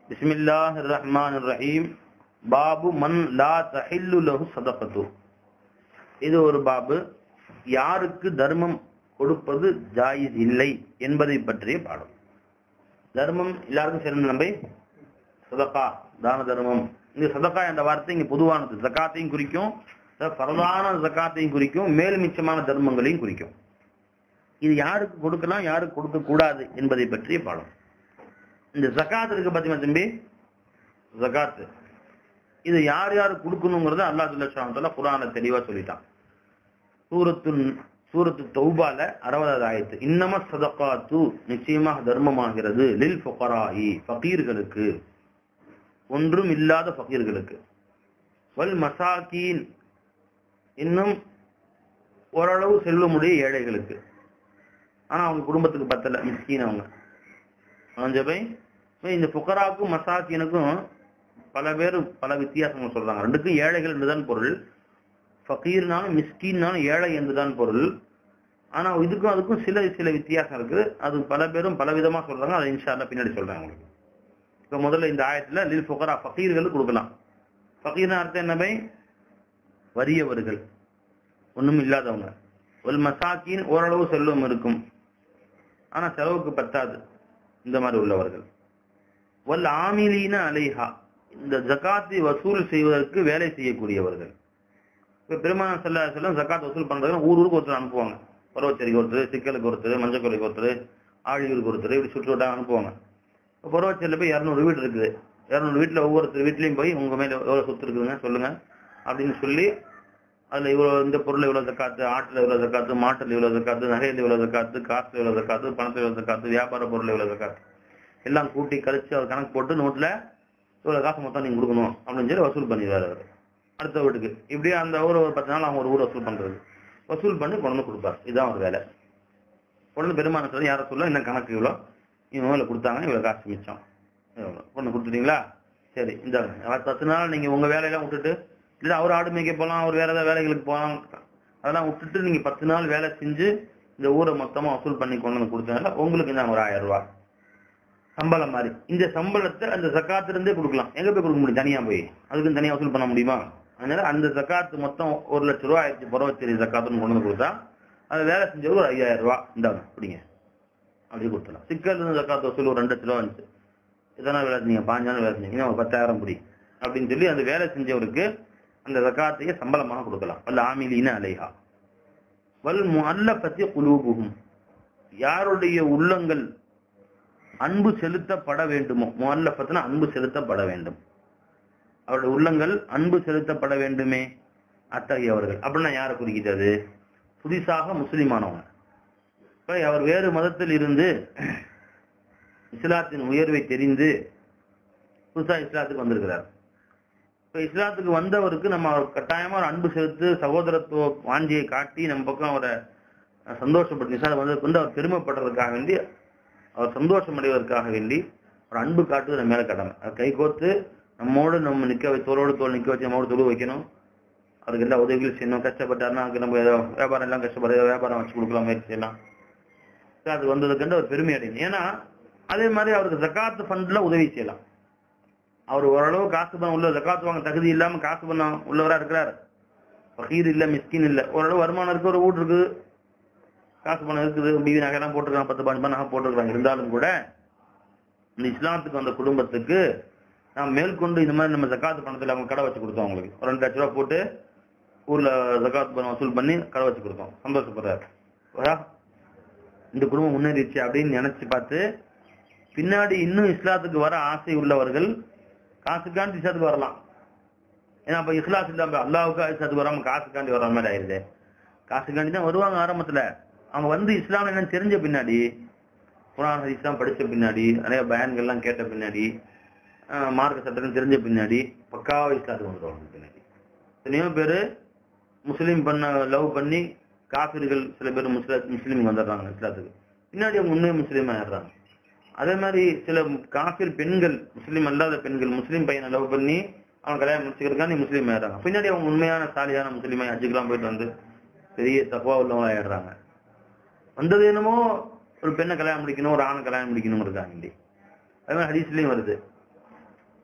பிஸ்மில்லாஹிர் ரஹ்மானிர் ரஹீம் பாபு மன் லா தஹில்லு லஹு சதகத்து இது ஒரு பாபு யாருக்கு தர்மம் கொடுப்பது ஜாயிஸ் இல்லை என்பதை பற்றிய பாடம் தர்மம் எல்லாருக்கும் சிறந்த நம்பை சதகா தான தர்மம் இந்த சதகா என்ற வார்த்தை இங்க பொதுவானது ஜக்காத்தையும் குறிக்கும் பரவான ஜக்காத்தையும் குறிக்கும் மேல் மிச்சமான தர்மங்களையும் குறிக்கும் இது யாருக்கு கொடுக்கலாம் யாருக்கு கொடுக்க கூடாது என்பதை பற்றிய பாடம் இந்த ஜக்காத் இருக்கு பாத்தீங்களா தம்பி ஜக்காத்து இது யார் யார் கொடுக்கணுங்கிறத அல்லாஹ் ஜுல்லா குரான தெளிவா சொல்லிட்டான் சூரத்து சூரத்து தௌபால அறுபதாவது ஆயத்து இன்னம சதகாத்து நிச்சயமாக தர்மமாகிறது லில் ஃபுகராயி ஃபகீர்களுக்கு ஒன்றும் இல்லாத ஃபகீர்களுக்கு வல் மசாக்கீன் இன்னும் ஓரளவு செல்வமுடைய ஏழைகளுக்கு ஆனா அவங்க குடும்பத்துக்கு பத்தல மிஸ்கீன் அவங்க ஜபை இந்த புக்கராவுக்கும் மசாக்கினுக்கும் பல பேர் பல வித்தியாசங்கள் சொல்றாங்க ரெண்டுக்கும் ஏழைகள் என்றுதான் பொருள் ஃபக்கீர்னாலும் மிஸ்கீன்னாலும் ஏழை என்றுதான் பொருள் ஆனா இதுக்கும் அதுக்கும் சில சில வித்தியாசம் இருக்கு அது பல பேரும் பல விதமா சொல்றாங்க அதை இன்ஷால்ல பின்னாடி சொல்றேன் உங்களுக்கு இப்ப முதல்ல இந்த ஆயத்துல லில் ஃபுகரா ஃபக்கீர்கள் கொடுக்கலாம் ஃபக்கீர்னா அர்த்தம் என்னவை வறியவர்கள் ஒண்ணும் இல்லாதவங்க ஒரு மசாக்கின் ஓரளவு செல்வம் இருக்கும் ஆனா செலவுக்கு பத்தாது இந்த மாதிரி உள்ளவர்கள் வல் ஆமிலீன அலைஹா இந்த ஜக்காத்தை வசூல் செய்வதற்கு வேலை செய்யக்கூடியவர்கள் இப்ப பெருமான செல்ல செல்லம் ஜக்காத் வசூல் பண்றதுன்னா ஊர் ஊருக்கு ஒருத்தர் அனுப்புவாங்க பருவச்சேரிக்கு ஒருத்தர் சிக்கலுக்கு ஒருத்தர் மஞ்சக்குறைக்கு ஒருத்தர் ஆழியூருக்கு ஒருத்தர் இப்படி சுற்று வட்டாக அனுப்புவாங்க இப்போ பருவச்சேரியில் போய் இரநூறு வீடு இருக்குது இரநூறு வீட்டில் ஒவ்வொருத்தர் வீட்லையும் போய் உங்க மேல எவ்வளவு சொத்து இருக்குதுங்க சொல்லுங்க அப்படின்னு சொல்லி அதுல இவ்வளவு இந்த பொருள் இவ்வளவு ஜக்காத்து ஆட்டுல இவ்வளவு ஜக்காத்து மாட்டுல இவ்வளவு ஜக்காத்து நகையில இவ்வளவு ஜக்காத்து காசுல இவ்வளவு ஜக்காத்து பணத்துல இவ்வளவு ஜக்காத்து வியாபார பொருள் இவ்வளவு ஜக்காத்து எல்லாம் கூட்டி கழிச்சு அவர் கணக்கு போட்டு நோட்ல இவ்வளவு காசு மொத்தம் நீங்க கொடுக்கணும் அப்படின்னு சொல்லி வசூல் பண்ணிடுவாரு அவர் அடுத்த வீட்டுக்கு இப்படியே அந்த ஊர் ஒரு பத்து நாள் அவங்க ஒரு ஊர் வசூல் பண்றது வசூல் பண்ணி கொண்டு வந்து கொடுப்பார் இதுதான் ஒரு வேலை கொண்டு வந்து பெருமான சொல்லி யாரை சொல்ல என்ன கணக்கு இவ்வளோ இவங்க மேல கொடுத்தாங்க இவ்வளவு காசு மிச்சம் இவ்வளவு. கொண்டு கொடுத்துட்டீங்களா சரி இந்த பத்து நாள் நீங்க உங்க வேலையெல்லாம் விட்டுட்டு இல்ல அவர் ஆடு மேய்க்க போகலாம் அவர் வேற ஏதாவது வேலைகளுக்கு போகலாம் அதெல்லாம் விட்டுட்டு நீங்க பத்து நாள் வேலை செஞ்சு இந்த ஊரை மொத்தமா வசூல் பண்ணி கொண்டு வந்து கொடுத்தனால உங்களுக்கு நான் ஒரு ஆயிரம் ரூபாய் சம்பளம் மாதிரி இந்த சம்பளத்தை அந்த ஜக்காத்துல இருந்தே கொடுக்கலாம் எங்க போய் கொடுக்க முடியும் தனியா போய் அதுக்கு தனியா வசூல் பண்ண முடியுமா அதனால அந்த ஜக்காத்து மொத்தம் ஒரு லட்ச ரூபாய் ஆயிரத்தி பருவச்சேரி ஜக்காத்துன்னு கொண்டு வந்து கொடுத்தா அது வேலை செஞ்சவர் ஒரு ஐயாயிரம் ரூபாய் இந்தாங்க பிடிங்க அப்படியே கொடுத்துலாம் சிக்கல் இருந்து ஜக்காத்து வசூல் ஒரு ரெண்டு லட்ச ரூபா வந்துச்சு இதெல்லாம் வேலை செஞ்சீங்க பாஞ்சாலும் வேலை செஞ்சீங்க இன்னும் ஒரு பத்தாயிரம் பிடி அப்படின்னு சொல்லி அந்த வேலை செஞ்சவருக்கு அந்த ஜக்காத்தையே சம்பளமாக கொடுக்கலாம் வல்ல ஆமிலின அலைஹா வல் முல்லபத்தி குலூபுகும் யாருடைய உள்ளங்கள் அன்பு செலுத்தப்பட வேண்டுமோ முல்லபத்தின அன்பு செலுத்தப்பட வேண்டும் அவருடைய உள்ளங்கள் அன்பு செலுத்தப்பட வேண்டுமே அத்தகையவர்கள் அப்படின்னா யாரை குறிக்கிறது புதிசாக முஸ்லிமானவங்க இப்ப அவர் வேறு மதத்தில் இருந்து இஸ்லாத்தின் உயர்வை தெரிந்து புதுசா இஸ்லாத்துக்கு வந்திருக்கிறார் இப்ப இஸ்லாத்துக்கு வந்தவருக்கு நம்ம அவர் கட்டாயமா ஒரு அன்பு செலுத்து சகோதரத்துவ வாஞ்சியை காட்டி நம்ம பக்கம் அவரை சந்தோஷப்பட்டு இஸ்லாம் வந்து வந்து அவர் பெருமைப்படுறதுக்காக வேண்டி அவர் சந்தோஷம் அடைவதற்காக வேண்டி ஒரு அன்பு காட்டுவது நம்ம மேல கடமை அது கை கோர்த்து நம்மோடு நம்ம நிக்க வை தோளோடு தோல் நிக்க வச்சு நம்மோடு தொழு வைக்கணும் அதுக்கு எல்லா உதவிகள் செய்யணும் கஷ்டப்பட்டாருன்னா அதுக்கு நம்ம ஏதோ வியாபாரம் எல்லாம் கஷ்டப்படுற ஏதோ வியாபாரம் வச்சு கொடுக்கலாம் முயற்சி செய்யலாம் அது வந்ததுக்கு அவர் பெருமை அடையணும் ஏன்னா அதே மாதிரி அவருக்கு ஜக்காத்து ஃபண்ட்ல உதவி செய்யலாம் அவர் ஓரளவு காசு பணம் உள்ள ஜக்காத்து வாங்க தகுதி இல்லாம காசு பணம் உள்ளவரா இருக்கிறார் ஃபகீர் இல்ல மிஸ்கின் இல்ல ஓரளவு வருமானம் இருக்கு ஒரு வீடு இருக்குது காசு பணம் இருக்குது பிவி நகைலாம் போட்டிருக்காங்க பத்து பாஞ்சு நகை போட்டிருக்காங்க இருந்தாலும் கூட இந்த இஸ்லாத்துக்கு வந்த குடும்பத்துக்கு நான் மேற்கொண்டு இந்த மாதிரி நம்ம ஜக்காத்து பணத்துல அவங்க கடை வச்சு கொடுத்தோம் அவங்களுக்கு ஒரு ரெண்டு லட்ச ரூபா போட்டு ஊர்ல ஜக்காத்து பணம் வசூல் பண்ணி கடை வச்சு கொடுத்தோம் சந்தோஷப்படுறாரு இந்த குடும்பம் முன்னேறிச்சு அப்படின்னு நினைச்சு பார்த்து பின்னாடி இன்னும் இஸ்லாத்துக்கு வர ஆசை உள்ளவர்கள் காசுக்காண்டி இஸ்லாத்துக்கு வரலாம் ஏன்னா அப்ப இஸ்லாத்து இல்லாம அல்லாவுக்கு இஸ்லாத்துக்கு வராம காசுக்காண்டி வர மாதிரி ஆயிருது காசுக்காண்டி தான் வருவாங்க ஆரம்பத்துல அவங்க வந்து இஸ்லாம் என்னன்னு தெரிஞ்ச பின்னாடி குரான் ஹதீஸ்லாம் படிச்ச பின்னாடி நிறைய பயன்கள்லாம் கேட்ட பின்னாடி மார்க்க சட்டம் தெரிஞ்ச பின்னாடி பக்காவா இஸ்லாத்துக்கு வந்துடுவாங்க பின்னாடி எத்தனையோ பேரு முஸ்லீம் பண்ண லவ் பண்ணி காபிர்கள் சில பேர் முஸ்லிம் முஸ்லீமுக்கு வந்துடுறாங்க இஸ்லாத்துக்கு பின்னாடி அவங்க உண்மையை முஸ்லீம் ஆயிடுறாங்க அதே மாதிரி சில காபிர் பெண்கள் முஸ்லீம் அல்லாத பெண்கள் முஸ்லீம் பையனை லவ் பண்ணி அவன் கல்யாணம் முடிச்சுக்கிறதுக்காண்டி முஸ்லீம் ஆயிடுறாங்க பின்னாடி அவங்க உண்மையான சாலியான முஸ்லீமை அஜுக்கெல்லாம் போயிட்டு வந்து பெரிய தப்பா உள்ளவங்க ஆயிடுறாங்க வந்தது என்னமோ ஒரு பெண்ணை கல்யாணம் முடிக்கணும் ஒரு ஆணை கல்யாணம் முடிக்கணும் இருக்காங்க அதே மாதிரி ஹதீஸ்லயும் வருது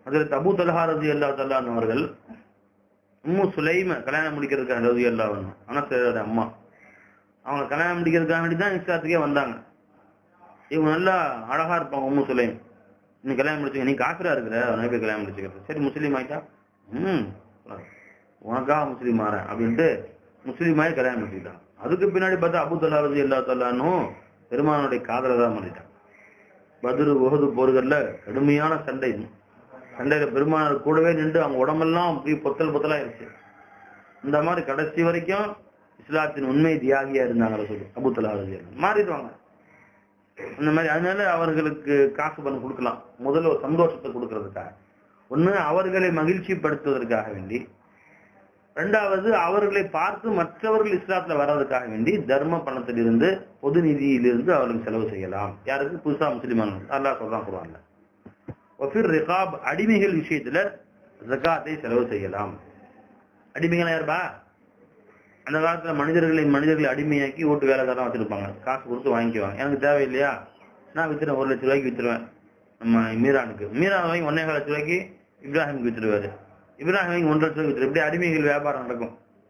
அதில் தபு தலஹா ரதி அல்லா தல்லான் அவர்கள் உம்மு சுலைம கல்யாணம் முடிக்கிறதுக்காக ரதி அல்லா அனசரோட அம்மா அவங்க கல்யாணம் முடிக்கிறதுக்காக வேண்டி தான் இஸ்லாத்துக்கே வந்தாங்க இவங்க நல்லா அழகா இருப்பாங்க உம்மு சுலைம் நீ கல்யாணம் முடிச்சுக்க நீ காசுரா இருக்கிற அவனை போய் கல்யாணம் முடிச்சுக்கிறது சரி முஸ்லீம் ஆயிட்டா ம் உனக்காக முஸ்லீம் மாறேன் அப்படின்ட்டு முஸ்லீம் ஆகி கல்யாணம் முடிச்சுக்கிட்டான் அதுக்கு பின்னாடி பார்த்தா அபு தல்லா ரதி அல்லா தல்லானும் பெருமானுடைய காதலை தான் பண்ணிட்டான் பதுரு உகது போர்கள்ல கடுமையான சண்டை சண்டையில பெருமானார் கூடவே நின்று அவங்க உடம்பெல்லாம் அப்படியே பொத்தல் பொத்தலாயிருச்சு இந்த மாதிரி கடைசி வரைக்கும் இஸ்லாத்தின் உண்மை தியாகியா இருந்தாங்க ரசூல் அபுத்தலா மாறிடுவாங்க அந்த மாதிரி அதனால அவர்களுக்கு காசு பணம் கொடுக்கலாம் முதல்ல ஒரு சந்தோஷத்தை கொடுக்கறதுக்காக ஒண்ணு அவர்களை மகிழ்ச்சிப்படுத்துவதற்காக வேண்டி ரெண்டாவது அவர்களை பார்த்து மற்றவர்கள் இஸ்லாத்துல வர்றதுக்காக வேண்டி தர்ம பணத்திலிருந்து பொது நிதியிலிருந்து அவர்களுக்கு செலவு செய்யலாம் யாருக்கு புதுசா முஸ்லிமான அல்லாஹ் சொல்றான் குர்ஆன்ல ஒஃபிர் ரிகாப் அடிமைகள் விஷயத்துல ஜகாத்தை செலவு செய்யலாம் அடிமைகள் யாருப்பா அந்த காலத்துல மனிதர்களை மனிதர்களை அடிமையாக்கி வீட்டு வேலைக்காரன் வச்சிருப்பாங்க காசு கொடுத்து வாங்கிக்குவாங்க எனக்கு தேவையில்லையா நான் வித்துறேன் ஒரு லட்ச ரூபாய்க்கு வித்துருவேன் நம்ம மீரானுக்கு மீரான் வாங்கி ஒன்னே லட்ச ரூபாய்க்கு இப்ராஹிமுக்கு வித்துருவாரு இப்ராஹிம் வாங்கி ஒன்றரை லட்ச ரூபாய்க்கு வித்துரு இப்படி அடிமைகள் வியாபாரம் நடக்கும்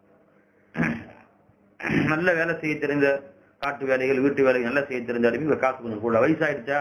நல்ல வேலை செய்ய தெரிந்த காட்டு வேலைகள் வீட்டு வேலைகள் நல்லா செய்ய தெரிஞ்ச அடிமை காசு கொஞ்சம் கூட வயசாயிடுச்சா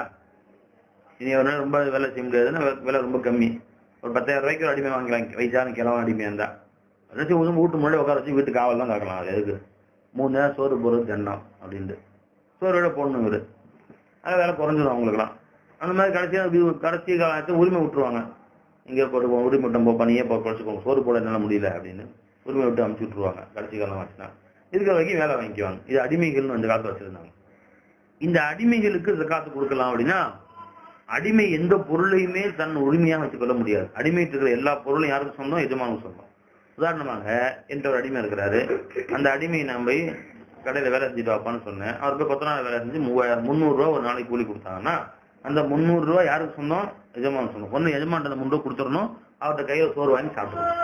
இனி ஒரு நாள் ரொம்ப வேலை செய்ய முடியாதுன்னா வே- வேலை ரொம்ப கம்மி ஒரு பத்தாயிரம் ரூபாய்க்கு ஒரு அடிமை வாங்கலாம் வயசான கிழவன் அடிமையா இருந்தா அதாச்சும் உதவும் வீட்டு முன்னாடி உட்கார வச்சு வீட்டு காவல் தான் காக்கலாம் அது எதுக்கு மூணு நேரம் சோறு போடுறது தின்னம் அப்படின்ட்டு சோறு விட போடணும் இவரு அது வேலை குறைஞ்சிடும் அவங்களுக்குலாம் அந்த மாதிரி கடைசியா வி- கடைசி காலத்தை உரிமை விட்டுருவாங்க இங்கே போட்டு உரிமை விட்டம் போப்பா நீயே போ குறைச்சிக்கோங்க சோறு போட என்னால முடியல அப்படின்னு உரிமை விட்டு அமுச்சு விட்டுருவாங்க கடைசி காலம் ஆச்சுன்னா இருக்கிற வரைக்கும் வேலை வாங்கிக்குவாங்க இது அடிமைகள்னு அந்த காலத்துல வச்சிருந்தாங்க இந்த அடிமைகளுக்கு ஜக்காத்து கொடுக்கலாம் அப்படின்னா அடிமை எந்த பொருளையுமே தன் உரிமையாக வச்சுக்கொள்ள முடியாது அடிமைட்டு இருக்கிற எல்லா பொருளும் யாருக்கு சொந்தம் எஜமானுக்கு சொந்தம் உதாரணமாக என்கிட்ட ஒரு அடிமை இருக்கிறாரு அந்த அடிமையை நான் போய் கடையில வேலை செஞ்சுட்டு வாப்பான்னு சொன்னேன் அவர் போய் கொத்த நாள் வேலை செஞ்சு மூவாயிரம் முந்நூறு ரூபா ஒரு நாளைக்கு கூலி கொடுத்தாங்கன்னா அந்த முந்நூறு ரூபா யாருக்கு சொந்தம் எஜமானுக்கு சொந்தம் ஒண்ணு எஜமான் அந்த முந்நூறு கொடுத்துடணும் அவர்கிட்ட கையில சோறு வாங்கி சாப்பிடணும்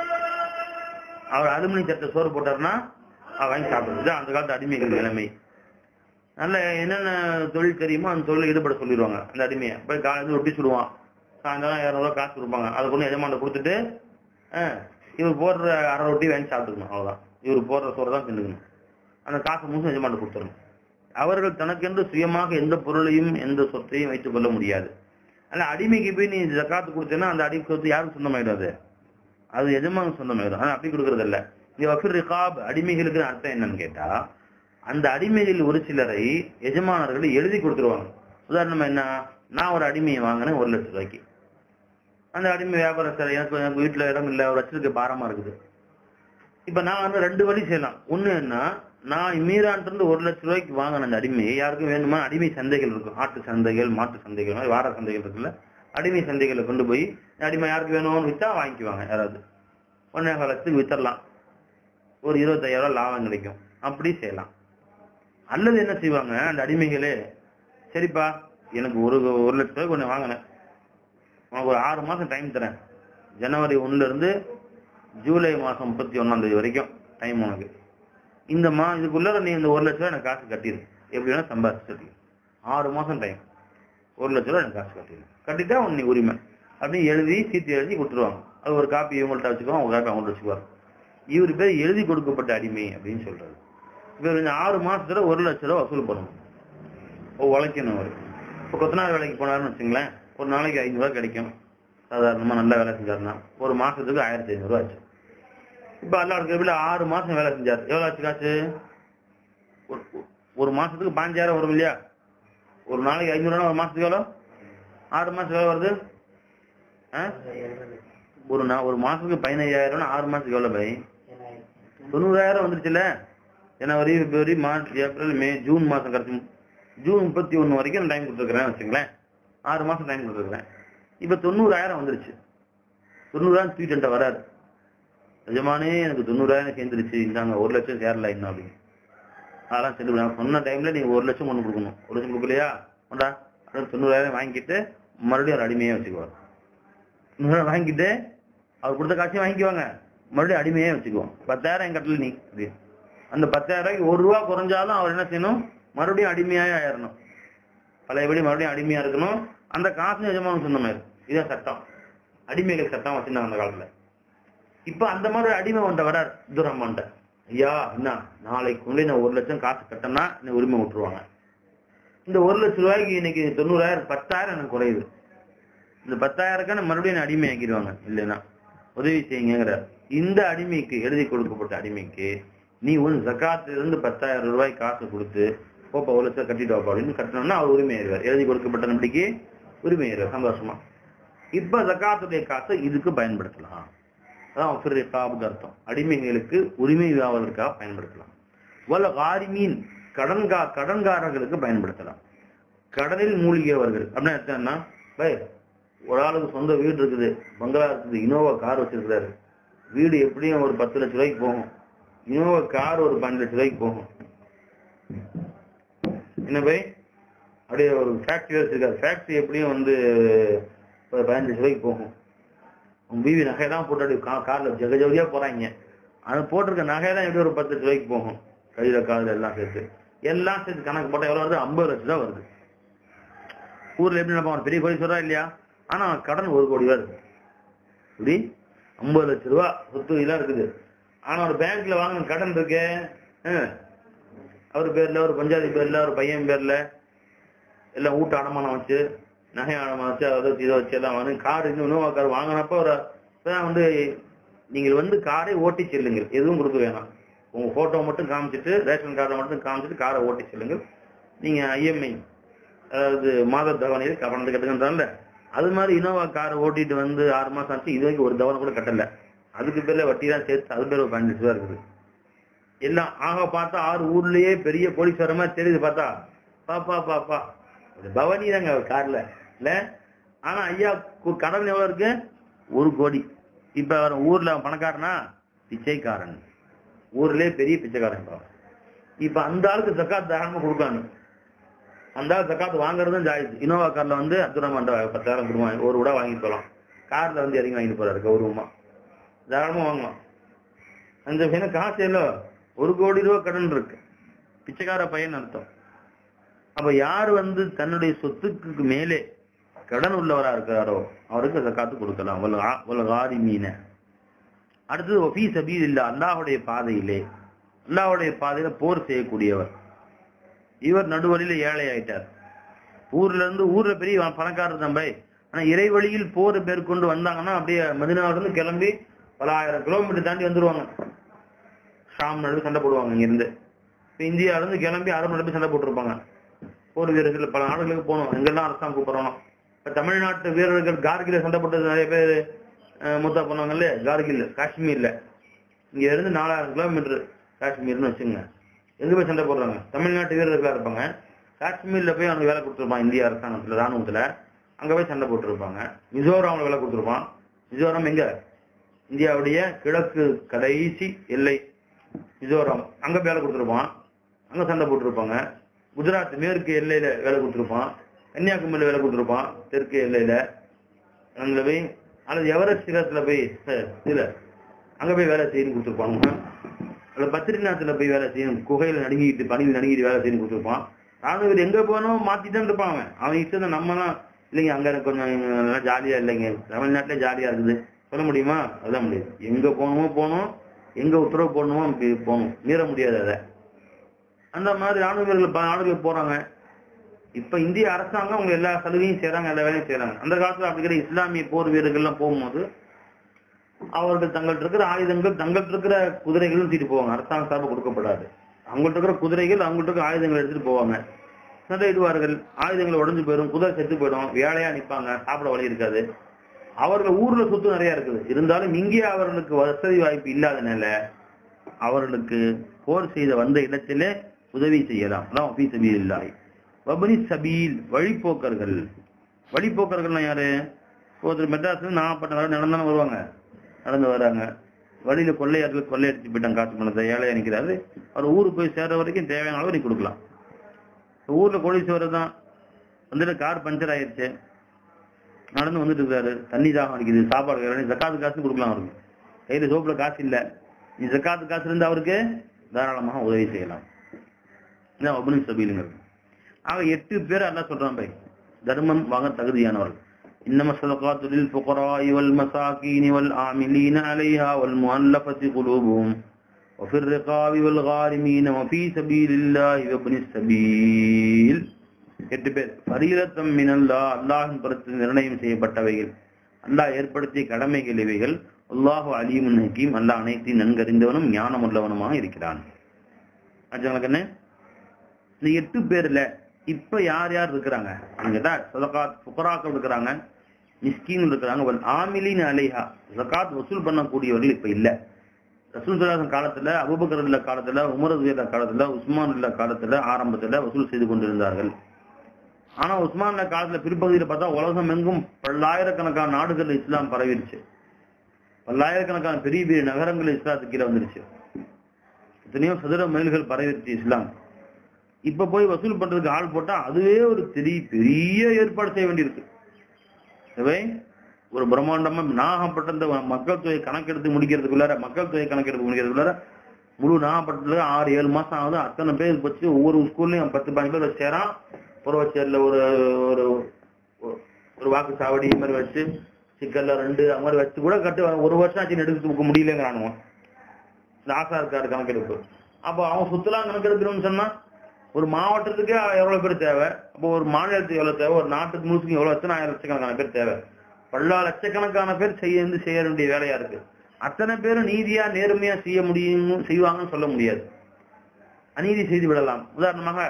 அவர் அலுமினி சட்டை சோறு போட்டாருன்னா அவர் வாங்கி சாப்பிடுறது இதுதான் அந்த காலத்து அடிமைகள் நிலைமை நல்ல என்னென்ன தொழில் தெரியுமோ அந்த தொழில் ஈடுபட சொல்லிடுவாங்க அந்த அடிமையை போய் காலையில் ரொட்டி சுடுவான் சாயந்தரம் இரநூறுவா காசு கொடுப்பாங்க அதை கொண்டு எஜமான்ட்ட கொடுத்துட்டு ஆ, இவர் போடுற அரை ரொட்டி வாங்கி சாப்பிட்டுக்கணும் அவ்வளவுதான் இவர் போடுற சோறு தான் தின்னுக்கணும் அந்த காசு முழுசும் எஜமான்ட்ட கொடுத்துடணும் அவர்கள் தனக்கென்று சுயமாக எந்த பொருளையும் எந்த சொத்தையும் வைத்துக் கொள்ள முடியாது அல்ல அடிமைக்கு போய் நீ ஜக்காத்து கொடுத்தேன்னா அந்த அடிமை சொத்து யாருக்கு சொந்தமாயிடும் அது அது எஜமானுக்கு சொந்தமாயிடும் ஆனா அப்படி கொடுக்கறது இல்ல இங்க வஃபிர் ரிகாப் அடிமைகளுக்கு அர்த்தம் என்னன்னு கேட்டா அந்த அடிமைகள் ஒரு சிலரை எஜமானர்கள் எழுதி கொடுத்துருவாங்க உதாரணமா என்ன நான் ஒரு அடிமையை வாங்கினேன் ஒரு லட்சம் ரூபாய்க்கு அந்த அடிமை வியாபாரம் சார் எனக்கு எனக்கு வீட்டுல இடம் இல்ல ஒரு லட்சத்துக்கு பாரமா இருக்குது இப்ப நான் வந்து ரெண்டு வழி செய்யலாம் ஒண்ணு என்ன நான் மீரான்ட்டு இருந்து ஒரு லட்சம் ரூபாய்க்கு வாங்கின அந்த அடிமையை யாருக்கும் வேணுமா அடிமை சந்தைகள் இருக்கும் ஆட்டு சந்தைகள் மாட்டு சந்தைகள் மாதிரி வார சந்தைகள் இருக்குல்ல அடிமை சந்தைகளை கொண்டு போய் இந்த அடிமை யாருக்கு வேணும்னு வித்தா வாங்கிக்குவாங்க யாராவது ஒன்னே கால் லட்சத்துக்கு வித்தரலாம் ஒரு இருபத்தாயிரம் ரூபாய் லாபம் கிடைக்கும் அப்படி செய்யலாம் அல்லது என்ன செய்வாங்க அந்த அடிமைகளே சரிப்பா எனக்கு ஒரு ஒரு லட்சம் ரூபாய்க்கு ஒன்று வாங்கினேன் உனக்கு ஒரு ஆறு மாசம் டைம் தரேன் ஜனவரி ஒண்ணுல இருந்து ஜூலை மாசம் முப்பத்தி ஒண்ணாம் தேதி வரைக்கும் டைம் உனக்கு இந்த மா இதுக்குள்ள நீ இந்த ஒரு லட்ச ரூபாய் எனக்கு காசு கட்டிடு எப்படி வேணா சம்பாதிச்சு ஆறு மாசம் டைம் ஒரு லட்ச ரூபாய் எனக்கு காசு கட்டிடு கட்டிட்டா உன் நீ உரிமை அப்படின்னு எழுதி சீட்டு எழுதி கொடுத்துருவாங்க அது ஒரு காப்பி இவங்கள்ட்ட வச்சுக்குவோம் அவங்க காப்பி அவங்கள்ட்ட வச்சுக்குவார் இவர் பேர் எழுதி கொடுக்கப்பட்ட அடிமை அப்படின்னு சொல்றாரு இவர் இந்த ஆறு மாசத்துல ஒரு லட்ச ரூபாய் வசூல் பண்ணணும் ஓ, உழைக்கணும் அவர் இப்போ கொத்தனார் வேலைக்கு போனாருன்னு வச்சுங்களேன் ஒரு நாளைக்கு ஐநூறுரூவா கிடைக்கும் சாதாரணமா நல்லா வேலை செஞ்சாருன்னா ஒரு மாசத்துக்கு ஆயிரத்தி ஐநூறுரூவா ஆச்சு இப்ப அல்லா இருக்கிற ஆறு மாசம் வேலை செஞ்சார் எவ்வளவு ஆச்சு காசு ஒரு ஒரு மாசத்துக்கு பாஞ்சாயிரம் வரும் இல்லையா ஒரு நாளைக்கு ஐநூறு ஒரு மாசத்துக்கு எவ்வளவு ஆறு மாசம் எவ்வளவு வருது ஆ? ஒரு நா ஒரு மாசத்துக்கு பதினையாயிரம் ஆறு மாசத்துக்கு எவ்வளவு பை தொண்ணூறாயிரம் வந்துருச்சுல ஜனவரி பிப்ரவரி மார்ச் ஏப்ரல் மே ஜூன் மாசம் கடைசி ஜூன் முப்பத்தி ஒண்ணு வரைக்கும் டைம் கொடுத்துருக்கேன் வச்சுங்களேன் ஆறு மாசம் டைம் கொடுத்துருக்கேன் இப்ப தொண்ணூறாயிரம் வந்துருச்சு தொண்ணூறாயிரம் தூக்கிட்டு வராரு நிஜமானே எனக்கு தொண்ணூறாயிரம் சேர்ந்துருச்சு இந்தாங்க ஒரு லட்சம் சேரல இன்னும் அப்படின்னு அதெல்லாம் சரி நான் சொன்ன டைம்ல நீங்க ஒரு லட்சம் கொண்டு கொடுக்கணும் ஒரு லட்சம் கொடுக்கலையா கொண்டா அப்புறம் தொண்ணூறாயிரம் வாங்கிட்டு மறுபடியும் ஒரு அடிமையே வச்சுக்குவார் தொண்ணூறாயிரம் வாங்கிட்டு அவர் கொடுத்த காட்சியும் வாங்கிக்குவாங்க மறுபடியும் அடிமையே வச்சுக்குவோம் பத்தாயிரம் என் கட்டல நீ அப்படின்னு. அந்த பத்தாயிரம் ரூபாய்க்கு ஒரு ரூபா குறைஞ்சாலும் அவர் என்ன செய்யணும் மறுபடியும் அடிமையாவே ஆயிரணும் பழையபடி மறுபடியும் அடிமையா இருக்கணும் அந்த காசு எஜமானுக்கு சொந்த மாதிரி இதான் சட்டம் அடிமைகள் சட்டம் வச்சிருந்தாங்க அந்த காலத்துல இப்ப அந்த மாதிரி ஒரு அடிமை வந்த வரார் துரம்மான்ட்ட ஐயா என்ன நாளைக்கு கொண்டு நான் ஒரு லட்சம் காசு கட்டினா என்ன உரிமை விட்டுருவாங்க இந்த ஒரு லட்சம் ரூபாய்க்கு இன்னைக்கு தொண்ணூறாயிரம் பத்தாயிரம் எனக்கு குறையுது இந்த பத்தாயிரக்கான மறுபடியும் என்னை அடிமை ஆக்கிடுவாங்க இல்லைன்னா உதவி செய்யுங்கிற இந்த அடிமைக்கு எழுதி கொடுக்கப்பட்ட அடிமைக்கு நீ ஒரு ஜக்காத்துல இருந்து பத்தாயிரம் ரூபாய் காசு கொடுத்து போப்பா ஒரு லட்சம் கட்டிட்டு வாப்பா அப்படின்னு கட்டணும்னா அவர் உரிமை ஏறுவார் எழுதி கொடுக்கப்பட்ட நம்பிக்கை உரிமை ஏறுவார் சந்தோஷமா இப்ப ஜக்காத்துடைய காசை இதுக்கு பயன்படுத்தலாம் அதான் ஃபிர்ரிகாபுக்கு அர்த்தம் அடிமைகளுக்கு உரிமை ஆவதற்காக பயன்படுத்தலாம் வல்ல காரிமீன் கடன்கா கடன்காரர்களுக்கு பயன்படுத்தலாம் கடனில் மூழ்கியவர்கள் அப்படின்னா என்னன்னா பை ஒரு ஆளுக்கு சொந்த வீடு இருக்குது பங்களா இருக்குது இனோவா கார் வச்சிருக்கிறாரு வீடு எப்படியும் ஒரு பத்து லட்ச ரூபாய்க்கு போகும் இனோவா கார் ஒரு பன்னெண்டு லட்ச ரூபாய்க்கு போகும் என்ன பை அப்படியே ஒரு ஃபேக்டரி வச்சிருக்காரு ஃபேக்டரி எப்படியும் வந்து ஒரு பதினஞ்சு லட்ச ரூபாய்க்கு போகும் உங்க பிவி நகையெல்லாம் போட்டு அப்படி கா- கார்ல ஜெக ஜோதியா போறாங்க அது போட்டிருக்க நகையெல்லாம் எப்படி ஒரு பத்து லட்ச ரூபாய்க்கு போகும் கையில காதுல எல்லாம் சேர்த்து எல்லாம் சேர்த்து கணக்கு போட்டா எவ்வளவு வருது ஐம்பது லட்சம் தான் வருது ஊர்ல எப்படி நினைப்பாங்க பெரிய கோடி சொல்றா இல்லையா ஆனா கடன் ஒரு கோடி ரூபா இருக்கு இப்படி ஐம்பது லட்ச ரூபா சொத்து இதெல்லாம் இருக்குது ஆனா ஒரு பேங்க்ல வாங்கின கடன் இருக்கு அவர் பேர்ல ஒரு பஞ்சாயத்து பேர்ல ஒரு பையன் பேர்ல எல்லாம் வீட்டு அடமானம் வச்சு நகை அடமானம் வச்சு அதை வச்சு இதை வச்சு எல்லாம் வாங்கி கார் இன்னும் நோவா கார் வாங்கினப்ப ஒரு இப்பதான் வந்து நீங்கள் வந்து காரை ஓட்டி செல்லுங்கள் எதுவும் கொடுக்க வேணாம் உங்க போட்டோ மட்டும் காமிச்சிட்டு ரேஷன் கார்டை மட்டும் காமிச்சிட்டு காரை ஓட்டி செல்லுங்கள் நீங்க ஐஎம்ஐ அதாவது மாத தவணையில் கவர்ந்து கட்டுங்கன்றான்ல அது மாதிரி இனோவா காரை ஓட்டிட்டு வந்து ஆறு மாசம் ஆச்சு இது வரைக்கும் ஒரு தவணை கூட கட்டல அதுக்கு பேர்ல வட்டி தான் சேர்த்து அது பேர் ஒரு பதினஞ்சு ரூபா இருக்குது எல்லாம் ஆக பார்த்தா ஆறு ஊர்லயே பெரிய கோடீஸ்வர மாதிரி தெரியுது பார்த்தா பாப்பா பாப்பா இது பவனி தாங்க அவர் கார்ல இல்ல ஆனா ஐயா கு- கடன் எவ்வளவு இருக்கு ஒரு கோடி இப்ப அவர் ஊர்ல பணக்காரனா பிச்சைக்காரன் ஊர்லயே பெரிய பிச்சைக்காரன் இப்ப அவன். இப்ப அந்த ஆளுக்கு ஜக்காத் தாராளமா கொடுக்காங்க அந்த ஆள் ஜக்காத் வாங்குறதும் ஜாயிஸ் இனோவா கார்ல வந்து அப்துல் ரஹ்மான் பத்தாயிரம் கொடுவாங்க ஒரு விட வாங்கிட்டு போகலாம் கார்ல வந்து இறங்கி வாங்கிட்டு போறாரு கௌரவமா தாராளமா வாங்கலாம் அந்த பையனுக்கு காசு இல்ல ஒரு கோடி ரூபாய் கடன் இருக்கு பிச்சைக்கார பையன் அர்த்தம் அப்ப யார் வந்து தன்னுடைய சொத்துக்கு மேலே கடன் உள்ளவரா இருக்கிறாரோ அவருக்கு ஜக்காத்து கொடுக்கலாம் வல் ஆ- வல் காரிமீன அடுத்தது ஒஃபி சபீல் இல்ல அல்லாஹுடைய பாதையிலே அல்லாஹுடைய பாதையில போர் செய்யக்கூடியவர் இவர் நடுவழியில ஏழை ஆயிட்டார் ஊர்ல இருந்து ஊர்ல பெரிய பணக்காரர் தான் பை ஆனா இறைவழியில் போர் மேற்கொண்டு வந்தாங்கன்னா அப்படியே மதினாவில இருந்து கிளம்பி பல ஆயிரம் கிலோமீட்டர் தாண்டி வந்துருவாங்க ஷாம் நடுவு சண்டை போடுவாங்க இங்க இருந்து இப்ப இந்தியால இருந்து கிளம்பி அரபு நடுவு சண்டை போட்டிருப்பாங்க போர் வீரர்கள் பல நாடுகளுக்கு போகணும் எங்கெல்லாம் அரசாங்கம் கூப்பிடணும் இப்ப தமிழ்நாட்டு வீரர்கள் கார்கில சண்டை போட்டது நிறைய பேர் முத்தா பண்ணுவாங்க இல்லையா கார்கில் காஷ்மீர்ல இங்க இருந்து நாலாயிரம் கிலோமீட்டர் காஷ்மீர்னு வச்சுங்க எங்க போய் சண்டை போடுறாங்க தமிழ்நாட்டு வீரர்களா இருப்பாங்க காஷ்மீர்ல போய் அவனுக்கு வேலை கொடுத்துருப்பான் இந்திய அரசாங்கத்துல ராணுவத்துல அங்க போய் சண்டை போட்டிருப்பாங்க மிசோரம் அவனுக்கு வேலை கொடுத்துருப்பான் மிசோரம் எங்க இந்தியாவுடைய கிழக்கு கடைசி எல்லை மிசோரம் அங்க போய் வேலை கொடுத்துருப்பான் அங்க சண்டை போட்டிருப்பாங்க குஜராத் மேற்கு எல்லையில வேலை கொடுத்துருப்பான் கன்னியாகுமரியில வேலை கொடுத்துருப்பான் தெற்கு எல்லையில அங்க போய் அல்லது எவரெஸ்ட் சிகரத்துல போய் அஹ், இதுல அங்க போய் வேலை செய்யணும் கொடுத்துருப்பாங்க அல்ல பத்ரிநாத்ல போய் வேலை செய்யணும் குகையில நடுங்கிட்டு பணியில் நடுங்கிட்டு வேலை செய்யணும் கொடுத்துருப்பான் ராணுவ எங்க போனோம் மாத்திட்டு இருப்பான் அவன் அவன் இஷ்டம் தான் நம்ம எல்லாம் இல்லைங்க அங்க எனக்கு கொஞ்சம் நல்லா ஜாலியா இல்லைங்க தமிழ்நாட்டுல ஜாலியா இருக்குது சொல்ல முடியுமா அதெல்லாம் முடியாது எங்க போகணுமோ போகணும் எங்க உத்தரவு போடணுமோ அப்படி போகணும் மீற முடியாது அதை அந்த மாதிரி ராணுவ வீரர்கள் பல நாடுகளுக்கு போறாங்க இப்ப இந்திய அரசாங்கம் அவங்க எல்லா சலுகையும் செய்றாங்க எல்லா வேலையும் செய்றாங்க அந்த காலத்துல அப்படி இருக்கிற இஸ்லாமிய போர் வீரர்கள் எல்லாம் போகும்போது அவர்கள் தங்கள்ட்ட இருக்கிற ஆயுதங்கள் தங்கள்ட்ட இருக்கிற குதிரைகளும் தூக்கிட்டு போவாங்க அரசாங்க சார்பு கொடுக்கப்படாது அவங்கள்ட்ட இருக்கிற குதிரைகள் அவங்கள்ட்ட இருக்கிற ஆயுதங்கள் எடுத்துட்டு போவாங்க சண்டையிடுவார்கள் ஆயுதங்கள் உடைஞ்சு போயிடும் குதிரை செத்து போயிடும் வேலையா நிப்பாங்க சாப்பிட வழி இருக்காது அவர்கள் ஊர்ல சொத்து நிறைய இருக்குது இருந்தாலும் இங்கே அவர்களுக்கு வசதி வாய்ப்பு இல்லாதனால அவர்களுக்கு போர் செய்த வந்த இடத்திலே உதவி செய்யலாம் அதான் ஃபீ சபீலில்லாஹி வபனி சபீல் வழிப்போக்கர்கள் வழிப்போக்கர்கள்னா யாரு ஒருத்தர் மெட்ராஸ்ல நாகப்பட்டினம் வரை நடந்தானே வருவாங்க நடந்து வராங்க வழியில கொள்ளையர்கள் கொள்ளையடிச்சு போயிட்டாங்க காசு பணத்தை ஏழையா நிக்கிறாரு அவர் ஊருக்கு போய் சேர்ற வரைக்கும் தேவையான அளவு நீ கொடுக்கலாம் ஊர்ல கோடீஸ்வரர் தான் வந்துட்டு கார் பஞ்சர் ஆயிருச்சு நடந்து வந்துட்டு இருக்காரு தண்ணி தாகம் அடிக்குது சாப்பாடு கேட்கறாரு, ஜக்காத்து காசு கொடுக்கலாம் அவருக்கு கையில சோப்புல காசு இல்ல நீ ஜக்காத்து காசு இருந்து அவருக்கு தாராளமாக உதவி செய்யலாம் இதான் அபுனி சபீலுங்கிறது ஆக எட்டு பேர் அல்ல சொல்றான் பை தர்மம் வாங்க தகுதியானவர்கள் إنما الصدقات للفقراء والمساكين والعاملين عليها والمؤلفة قلوبهم وفي الرقاب والغارمين وفي سبيل الله وابن السبيل எட்டு பேர் பரீரத்தம் மினல்லா அல்லாஹின் பொறுத்து நிர்ணயம் செய்யப்பட்டவைகள் அல்லாஹ் ஏற்படுத்திய கடமைகள் இவைகள் அல்லாஹு அலீமுன் ஹக்கீம் அல்லாஹ் அனைத்தையும் நன்கறிந்தவனும் ஞானம் உள்ளவனுமாக இருக்கிறான் ஆச்சுங்களுக்கு என்ன இந்த எட்டு பேர்ல இப்ப யார் யார் இருக்கிறாங்க கேட்டா சதகாத் புகராக்கள் இருக்கிறாங்க மிஸ்கீன் இருக்கிறாங்க வல் ஆமிலின் அலைஹா ஜகாத் வசூல் பண்ணக்கூடியவர்கள் இப்ப இல்ல ரசூல் சலாசன் காலத்துல அபுபக்கர் இல்ல காலத்துல உமரது இல்ல காலத்துல உஸ்மான் இல்ல காலத்துல ஆரம்பத்துல வசூல் செய்து கொண்டிருந்தார்கள் ஆனா உஸ்மான் இல்ல காலத்துல பிற்பகுதியில பார்த்தா உலகம் எங்கும் பல்லாயிரக்கணக்கான நாடுகள் இஸ்லாம் பரவிருச்சு பல்லாயிரக்கணக்கான பெரிய பெரிய நகரங்கள் இஸ்லாத்துக்கு கீழே வந்துருச்சு எத்தனையோ சதுர மைல்கள் பரவிருச்சு இஸ்லாம் இப்ப போய் வசூல் பண்றதுக்கு ஆள் போட்டா அதுவே ஒரு பெரிய பெரிய ஏற்பாடு செய்ய வேண்டியிருக்கு இவை ஒரு பிரம்மாண்டமா நாகப்பட்டினத்தை மக்கள் தொகை கணக்கெடுத்து முடிக்கிறதுக்குள்ளார மக்கள் தொகை கணக்கெடுப்பு முடிக்கிறதுக்குள்ளார முழு நாகப்பட்டினத்துல ஆறு ஏழு மாசம் ஆகுது அத்தனை பேர் வச்சு ஒவ்வொரு ஸ்கூல்லயும் பத்து பதினஞ்சு பேர் வச்சு சேரான் புறவச்சேரில் ஒரு ஒரு ஒரு வாக்குச்சாவடி இது மாதிரி வச்சு சிக்கல்ல ரெண்டு அது மாதிரி வச்சு கூட கட்டு ஒரு வருஷம் ஆச்சு எடுத்து தூக்க முடியலங்கிறானுவன் இந்த ஆசா இருக்காரு கணக்கெடுப்பு அப்போ அவன் சுத்தலாம் கணக்கெடுக்கணும்னு சொன்னா ஒரு மாவட்டத்துக்கு எவ்வளவு பேர் தேவை அப்போ ஒரு மாநிலத்துக்கு எவ்வளவு தேவை ஒரு நாட்டுக்கு முழுசுக்கு எவ்வளவு எத்தனை ஆயிரம் லட்சக்கணக்கான பேர் தேவை பல்லா லட்சக்கணக்கான பேர் செய்ய வந்து செய்ய வேண்டிய வேலையா இருக்கு அத்தனை பேரும் நீதியா நேர்மையா செய்ய முடியும் செய்வாங்கன்னு சொல்ல முடியாது அநீதி செய்து விடலாம் உதாரணமாக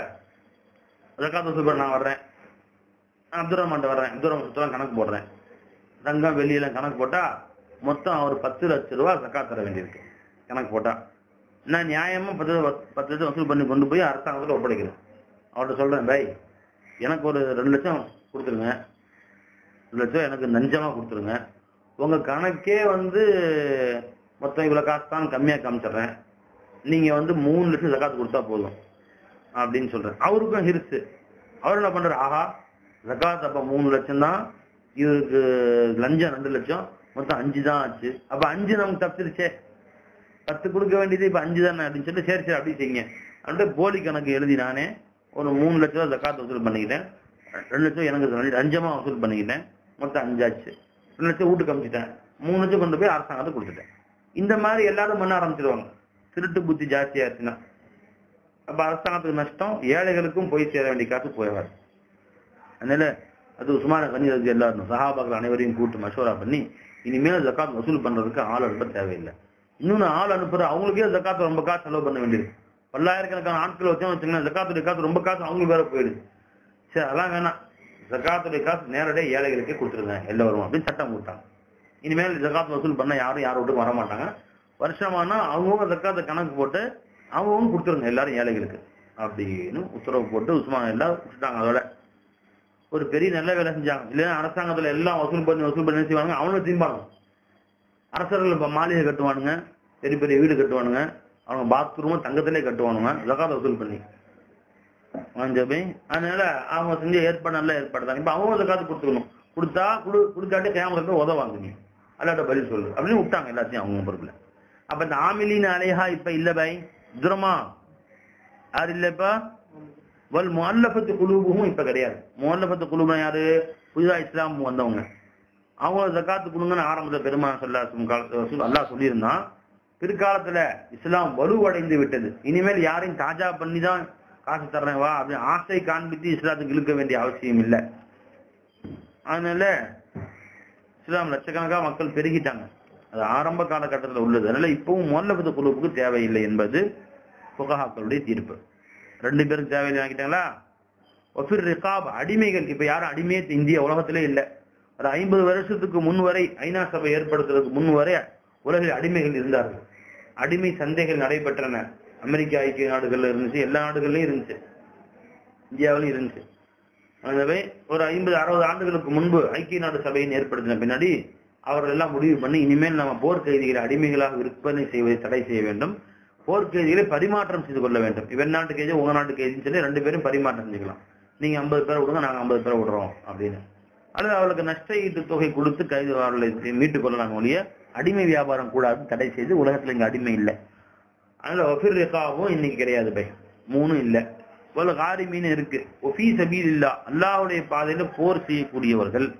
ரகாத்த சூப்பர் நான் வர்றேன் அப்துல் ரஹ்மான் வர்றேன் அப்துல் ரஹ்மான் சுத்தலாம் கணக்கு போடுறேன் தங்கம் வெள்ளியெல்லாம் கணக்கு போட்டா மொத்தம் ஒரு பத்து லட்ச ரூபா ஜக்காத் தர வேண்டியிருக்கு கணக்கு போட்டா நான் நியாயமா பத்து பத்து லட்சம் வசூல் பண்ணி கொண்டு போய் அரசாங்கத்தில் ஒப்படைக்கிறேன் அவர்கிட்ட சொல்றேன் பை எனக்கு ஒரு ரெண்டு லட்சம் கொடுத்துருங்க ரெண்டு லட்சம் எனக்கு நஞ்சமா கொடுத்துருங்க உங்க கணக்கே வந்து மொத்தம் இவ்வளவு காசு தான் கம்மியா காமிச்சிடுறேன் நீங்க வந்து மூணு லட்சம் ஜக்காத்து கொடுத்தா போதும் அப்படின்னு சொல்றேன் அவருக்கும் ஹிருசு அவர் என்ன பண்றாரு ஆஹா ஜக்காத் அப்ப மூணு லட்சம் தான் இவருக்கு லஞ்சம் ரெண்டு லட்சம் மொத்தம் அஞ்சு தான் ஆச்சு அப்ப அஞ்சு நமக்கு தப்பிருச்சே பத்து கொடுக்க வேண்டியது இப்ப அஞ்சு தானே அப்படின்னு சொல்லி சரி சரி அப்படி செய்யுங்க அப்படின்ட்டு போலி கணக்கு எழுதி நானே ஒரு மூணு லட்சம் ரூபா ஜக்காத் வசூல் பண்ணிக்கிட்டேன் ரெண்டு லட்சம் எனக்கு லஞ்சமா வசூல் பண்ணிக்கிட்டேன் மொத்தம் அஞ்சாச்சு ரெண்டு லட்சம் வீட்டுக்கு அமிச்சிட்டேன் மூணு லட்சம் கொண்டு போய் அரசாங்கத்தை கொடுத்துட்டேன் இந்த மாதிரி எல்லாரும் பண்ண ஆரம்பிச்சிருவாங்க திருட்டு புத்தி ஜாஸ்தியாச்சுன்னா அப்ப அரசாங்கத்துக்கு நஷ்டம் ஏழைகளுக்கும் போய் சேர வேண்டிய காசு போயிடுவார் அதனால அது உஸ்மான கனி ரதி எல்லாரும் சஹாபாக்கள் அனைவரையும் கூட்டு மசோரா பண்ணி இனிமேல் ஜக்காத் வசூல் பண்றதுக்கு ஆள் அனுப்ப தேவையில்லை இன்னொன்னு ஆள் அனுப்புற அவங்களுக்கே ஜக்காத் ரொம்ப காசு செலவு பண்ண வேண்டியிருக்கு பல்லாயிரக்கணக்கான ஆட்கள் வச்சோம் வச்சுங்கன்னா ஜக்காத்துடைய காசு ரொம்ப காசு அவங்களுக்கு வேற போயிடுது சரி அதெல்லாம் வேணாம் ஜக்காத்துடைய காசு நேரடியாக ஏழைகளுக்கே கொடுத்துருங்க எல்லாரும் அப்படின்னு சட்டம் கொடுத்தாங்க இனிமேல் ஜக்காத் வசூல் பண்ண யாரும் யார் வீட்டுக்கும் வர மாட்டாங்க வருஷமானா அவங்கவுங்க ஜக்காத்தை கணக்கு போட்டு அவங்கவுங்க கொடுத்துருங்க எல்லாரும் ஏழைகளுக்கு அப்படின்னு உத்தரவு போட்டு உஸ்மான் எல்லாம் விட்டுட்டாங்க அதோட ஒரு பெரிய நல்ல வேலை செஞ்சாங்க இல்லைன்னா அரசாங்கத்துல எல்லாம் வசூல் பண்ணி வசூல் பண்ணி என்ன செய்வாங்க அவனும் திம்பாங்க அரசர்கள் இப்ப மாளிகை கட்டுவானுங்க பெரிய பெரிய வீடு கட்டுவானுங்க அவங்க பாத்ரூமும் தங்கத்திலே கட்டுவானுங்க ஜகாத் வசூல் பண்ணி வாங்கிச்சபை அதனால அவங்க செஞ்ச ஏற்பாடு நல்ல ஏற்பாடு தான் இப்ப அவங்க ஜகாத்து கொடுத்துக்கணும் கொடுத்தா குடு கொடுக்காட்டி கேமரா உதவாங்க நீ அல்லாட்ட பதில் சொல்லு அப்படின்னு விட்டாங்க எல்லாத்தையும் அவங்க பொறுப்புல அப்ப இந்த ஆமிலின் அலைஹா இப்ப இல்ல பை துரமா யாரு இல்ல இப்ப வல் முல்லபத்து குழுவும் இப்ப கிடையாது முல்லபத்து குழுபா யாரு புதிதா இஸ்லாம் வந்தவங்க அவங்க ஜக்காத்து கொடுங்கன்னு ஆரம்பத்துல பெருமா சொல்லா அல்லாஹ் சொல்லியிருந்தான் பிற்காலத்துல இஸ்லாம் வலுவடைந்து விட்டது இனிமேல் யாரையும் தாஜா பண்ணி தான் காசு தர்றேன் வா அப்படின்னு ஆசை காண்பித்து இஸ்லாத்துக்கு இழுக்க வேண்டிய அவசியம் இல்லை அதனால இஸ்லாம் லட்சக்கணக்காக மக்கள் பெருகிட்டாங்க அது ஆரம்ப காலகட்டத்தில் உள்ளது அதனால இப்பவும் மொல்லபத்து குழுவுக்கு தேவையில்லை என்பது புகஹாக்களுடைய தீர்ப்பு ரெண்டு பேருக்கு தேவையில்லை ஆக்கிட்டாங்களா ஒஃபிர் ரிகாப் அடிமைகள் இப்ப யாரும் அடிமையே இந்திய உலகத்திலே இல்லை ஒரு ஐம்பது வருஷத்துக்கு முன் வரை ஐநா சபை ஏற்படுத்துறதுக்கு முன் வரை உலகில் அடிமைகள் இருந்தார்கள் அடிமை சந்தைகள் நடைபெற்றன அமெரிக்கா ஐக்கிய நாடுகள்ல இருந்துச்சு எல்லா நாடுகள்லயும் இருந்துச்சு இந்தியாவிலும் இருந்துச்சு ஆகவே ஒரு ஐம்பது அறுபது ஆண்டுகளுக்கு முன்பு ஐக்கிய நாடு சபையின் ஏற்படுத்தின பின்னாடி அவர்கள் எல்லாம் முடிவு பண்ணி இனிமேல் நம்ம போர் கைதிகளை அடிமைகளாக விற்பனை செய்வதை தடை செய்ய வேண்டும் போர் கைதிகளை பரிமாற்றம் செய்து கொள்ள வேண்டும் இவன் நாட்டு கைதி உங்க நாட்டு கைதின்னு சொல்லி ரெண்டு பேரும் பரிமாற்றம் செஞ்சுக்கலாம் நீங்க ஐம்பது பேரை விடுங்க நாங்க ஐம்பது பேரை விடுறோம் அப்படின்னு அல்லது அவளுக்கு நஷ்ட ஈட்டு தொகை கொடுத்து கைது அவர்களை மீட்டுக் கொள்ளலாம் ஒழிய அடிமை வியாபாரம் கூடாது தடை செய்து உலகத்துல இங்க அடிமை இல்லை அதனால ஒஃபிர் ரெக்காவும் இன்னைக்கு கிடையாது பை மூணும் இல்லை ஒரு காரி மீன் இருக்கு ஒஃபி சபீல் இல்லா அல்லாவுடைய பாதையில போர் செய்யக்கூடியவர்கள்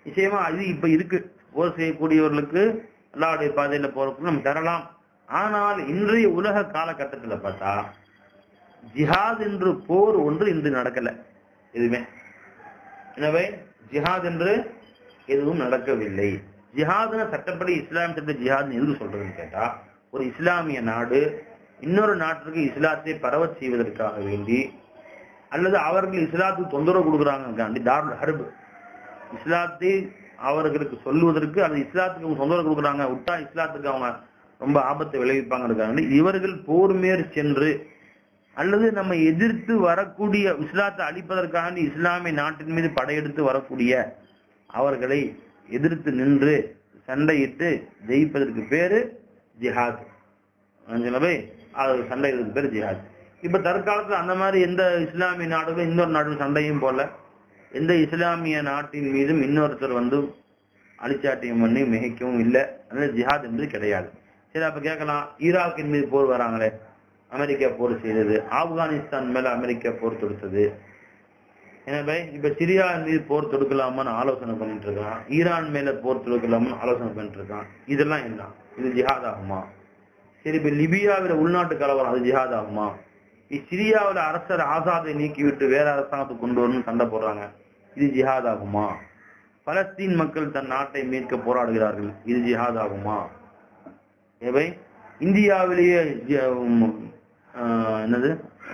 நிச்சயமா இது இப்ப இருக்கு போர் செய்யக்கூடியவர்களுக்கு அல்லாவுடைய பாதையில போறதுக்கு நம்ம தரலாம் ஆனால் இன்றைய உலக காலகட்டத்துல பார்த்தா ஜிஹாத் என்று போர் ஒன்று இன்று நடக்கல எதுவுமே எனவே ஜிஹாத் என்று எதுவும் நடக்கவில்லை ஜிஹாதுன சட்டப்படி இஸ்லாம் சட்ட ஜிஹாத் எதுக்கு சொல்றதுன்னு கேட்டா ஒரு இஸ்லாமிய நாடு இன்னொரு நாட்டிற்கு இஸ்லாத்தை பரவச் செய்வதற்காக வேண்டி அல்லது அவர்கள் இஸ்லாத்துக்கு தொந்தரவு கொடுக்குறாங்க தாருல் ஹர்ப் இஸ்லாத்தை அவர்களுக்கு சொல்லுவதற்கு அல்லது இஸ்லாத்துக்கு அவங்க தொந்தரவு கொடுக்குறாங்க விட்டா இஸ்லாத்துக்கு அவங்க ரொம்ப ஆபத்தை விளைவிப்பாங்க இவர்கள் போர் மேற் சென்று அல்லது நம்ம எதிர்த்து வரக்கூடிய இஸ்லாத்தை அழிப்பதற்காக இஸ்லாமிய நாட்டின் மீது படையெடுத்து வரக்கூடிய அவர்களை எதிர்த்து நின்று சண்டையிட்டு ஜெயிப்பதற்கு பேரு ஜிஹாத் அஞ்சலவை அது சண்டையிடுறதுக்கு பேரு ஜிஹாத் இப்ப தற்காலத்துல அந்த மாதிரி எந்த இஸ்லாமிய நாடுகளும் இன்னொரு நாடு சண்டையும் போல எந்த இஸ்லாமிய நாட்டின் மீதும் இன்னொருத்தர் வந்து அழிச்சாட்டியம் பண்ணி மிகைக்கவும் இல்லை அதனால ஜிஹாத் என்பது கிடையாது சரி அப்ப கேட்கலாம் ஈராக்கின் மீது போர் வராங்களே அமெரிக்கா போர் செய்தது ஆப்கானிஸ்தான் மேல அமெரிக்கா போர் தொடுத்தது எனவே இப்ப சிரியா மீது போர் தொடுக்கலாமான்னு ஆலோசனை பண்ணிட்டு இருக்கான் ஈரான் மேல போர் தொடுக்கலாமான்னு ஆலோசனை பண்ணிட்டு இருக்கான் இதெல்லாம் என்ன இது ஜிஹாத் ஆகுமா சரி இப்ப லிபியாவில உள்நாட்டு கலவரம் அது ஜிஹாத் ஆகுமா சிரியாவில அரசர் ஆசாதை நீக்கிவிட்டு வேற அரசாங்கத்தை கொண்டு வரணும்னு சண்டை போடுறாங்க இது ஜிஹாத் ஆகுமா பலஸ்தீன் மக்கள் தன் நாட்டை மீட்க போராடுகிறார்கள் இது ஜிஹாத் ஆகுமா எவை இந்தியாவிலேயே என்னது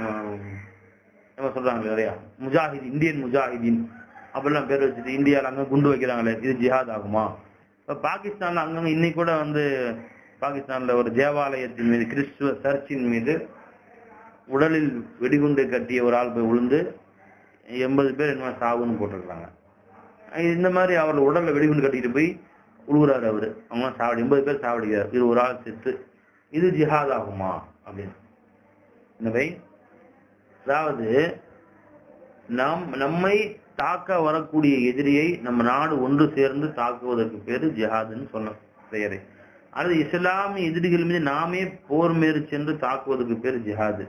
என்ன சொல்றாங்க நிறையா முஜாஹித் இந்தியன் முஜாஹிதீன் அப்படிலாம் பேர் வச்சுட்டு இந்தியாவில் அங்க குண்டு வைக்கிறாங்களே இது ஜிஹாத் ஆகுமா இப்ப பாகிஸ்தான்ல அங்கங்க இன்னைக்கு கூட வந்து பாகிஸ்தான்ல ஒரு தேவாலயத்தின் மீது கிறிஸ்துவ சர்ச்சின் மீது உடலில் வெடிகுண்டு கட்டிய ஒரு ஆள் போய் விழுந்து எண்பது பேர் என்ன சாவுன்னு போட்டிருக்காங்க இந்த மாதிரி அவர் உடல்ல வெடிகுண்டு கட்டிட்டு போய் உழுவுறாரு அவரு அவங்க சாவடி எண்பது பேர் சாவடிக்கிறார் இது ஒரு ஆள் செத்து இது ஜிஹாத் ஆகுமா அப்படின்னு எனவே அதாவது நம் நம்மை தாக்க வரக்கூடிய எதிரியை நம்ம நாடு ஒன்று சேர்ந்து தாக்குவதற்கு பேரு ஜிஹாதுன்னு சொன்ன பெயரை அல்லது இஸ்லாமிய எதிரிகள் மீது நாமே போர் மேறு சென்று தாக்குவதற்கு பேர் ஜிஹாது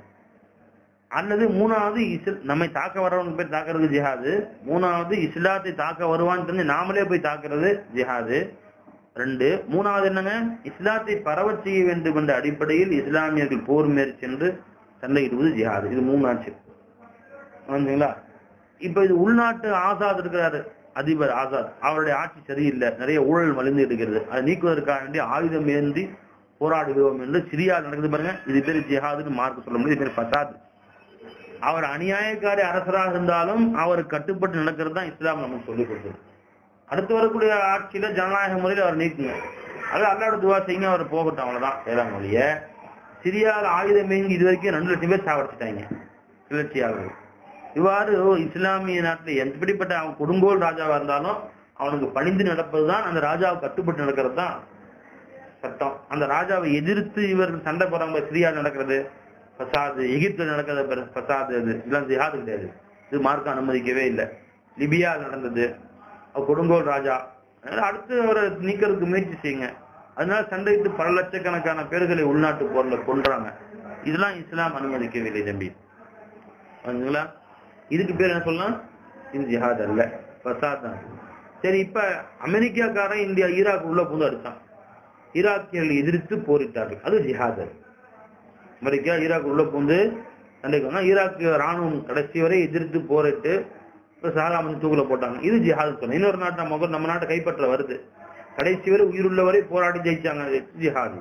அல்லது மூணாவது இஸ்ல நம்மை தாக்க வரவங்க பேர் தாக்குறது ஜிஹாது மூணாவது இஸ்லாத்தை தாக்க வருவான்னு தெரிஞ்சு நாமளே போய் தாக்குறது ஜிஹாது ரெண்டு மூணாவது என்னங்க இஸ்லாத்தை பரவச் செய்ய வேண்டும் என்ற அடிப்படையில் இஸ்லாமியர்கள் போர் மேற் சென்று சண்டையிடுவது ஜிஹாது இது மூணு ஆச்சு புரிஞ்சுங்களா இப்ப இது உள்நாட்டு ஆசாத் இருக்கிறாரு அதிபர் ஆசாத் அவருடைய ஆட்சி சரியில்லை நிறைய ஊழல் மலிந்து இருக்கிறது அதை நீக்குவதற்காக வேண்டி ஆயுதம் ஏந்தி போராடுகிறோம் என்று சிரியா நடக்குது பாருங்க இது பேர் ஜிஹாதுன்னு மார்க் சொல்ல முடியும் இது பேர் பசாத் அவர் அநியாயக்காரி அரசராக இருந்தாலும் அவர் கட்டுப்பட்டு நடக்கிறது தான் இஸ்லாம் நமக்கு சொல்லிக் கொடுத்தது அடுத்து வரக்கூடிய ஆட்சியில ஜனநாயக முறையில் அவர் நீக்குங்க அது அல்லாட துவா செய்யுங்க அவர் போகட்டும் அவ்வளவுதான் வேளாண் மொழிய சிரியாவில் ஆயுதம் ஏங்கி இது வரைக்கும் ரெண்டு லட்சம் பேர் சாவடிச்சிட்டாங்க கிளர்ச்சியாளர்கள் இவ்வாறு இஸ்லாமிய நாட்டில் எப்படிப்பட்ட அவன் கொடுங்கோல் ராஜாவா இருந்தாலும் அவனுக்கு பணிந்து நடப்பதுதான் அந்த ராஜாவை கட்டுப்பட்டு நடக்கிறது தான் சட்டம் அந்த ராஜாவை எதிர்த்து இவர்கள் சண்டை போறாங்க சிரியா நடக்கிறது பசாது எகிப்துல நடக்கிறது பசாது அது இதெல்லாம் ஜிஹாது கிடையாது இது மார்க்க அனுமதிக்கவே இல்லை லிபியா நடந்தது கொடுங்கோல் ராஜா அடுத்து அவரை நீக்கிறதுக்கு முயற்சி செய்யுங்க அதனால சண்டையிட்டு பல லட்சக்கணக்கான பேர்களை உள்நாட்டு போர்ல கொன்றாங்க இதெல்லாம் இஸ்லாம் அனுமதிக்கவில்லை தம்பி அதுங்களா இதுக்கு பேர் என்ன சொல்லலாம் இது ஜிஹாத் அல்ல பசாத் தான் சரி இப்ப அமெரிக்காக்காரன் இந்தியா ஈராக் உள்ள புந்து அடிச்சான் ஈராக்கியர்கள் எதிர்த்து போரிட்டார்கள் அது ஜிஹாத் அமெரிக்கா ஈராக் உள்ள புந்து சண்டைக்கு ஈராக் ராணுவம் கடைசி வரை எதிர்த்து போரிட்டு இப்ப சாகாம தூக்குல போட்டாங்க இது ஜிஹாத் சொன்ன இன்னொரு நாட்டு நம்ம நம்ம நாட்டை கைப்பற்ற வருது கடைசி வரை உயிருள்ள வரை போராடி ஜெயிச்சாங்க ஜிஹாது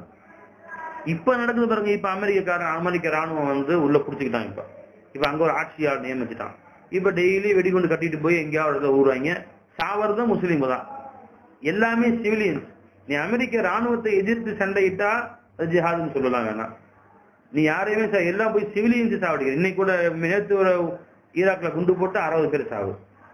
இப்ப நடக்குது பாருங்க இப்ப அமெரிக்காரன் அமெரிக்க ராணுவம் வந்து உள்ள புடிச்சுக்கிட்டாங்க இப்ப இப்ப அங்க ஒரு ஆட்சியாளர் நியமிச்சுட்டான் இப்ப டெய்லி வெடிகுண்டு கட்டிட்டு போய் எங்கேயாவது ஊருவாங்க சாவறதும் முஸ்லீம் தான் எல்லாமே சிவிலியன்ஸ் நீ அமெரிக்க ராணுவத்தை எதிர்த்து சண்டையிட்டா அது ஜிஹாதுன்னு சொல்லலாம் வேணாம் நீ யாரையுமே எல்லாம் போய் சிவிலியன்ஸ் சாவடிக்கிற இன்னைக்கு கூட நேற்று ஒரு ஈராக்ல குண்டு போட்டு அறுபது பேர் சாவு